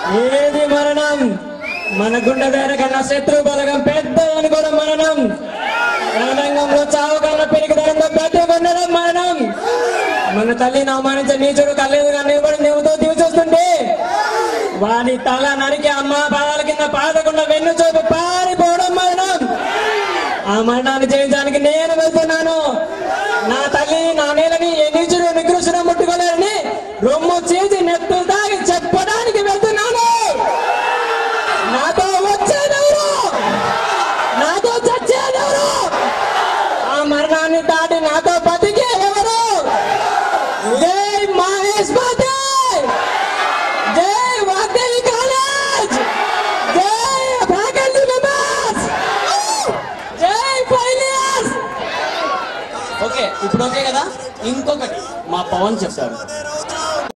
ఏది మరణం మన గుండె వేర కన్నా శత్రు బలగం పెద్ద అనుకోవడం మరణం రణరంగంలో చావు కన్నా పెరిగిదనంలో పెద్ద ఉండడం మరణం మన తల్లిని అవమానించే నీచుడు కలేదు కానీ కూడా నువ్వుతో దివి చూస్తుంటే వాని తల నరికి అమ్మ పాదాల కింద పాదకుండా వెన్ను చూపి పారిపోవడం మరణం ఆ మరణాన్ని జయించడానికి నేను వెళ్తున్నాను నా తల్లి నా నేలని ఏ నీచుడు నికృష్ణ ముట్టుకోలేరని రొమ్ము చేసి నెత్తు దాగి చెప్పడానికి వెళ్తున్నాను నాతో వచ్చేదెవరు నాతో చచ్చేదెవరు ఆ మరణాన్ని దాటి నాతో బతికే ఎవరు జై మహేష్ బాతే జై వాగ్దేవి కాలేజ్ జై ఫ్యాకల్టీ మెంబర్స్ జై ఫైలియర్స్ ఓకే ఇప్పుడు ఓకే కదా ఇంకొకటి మా పవన్ చెప్తారు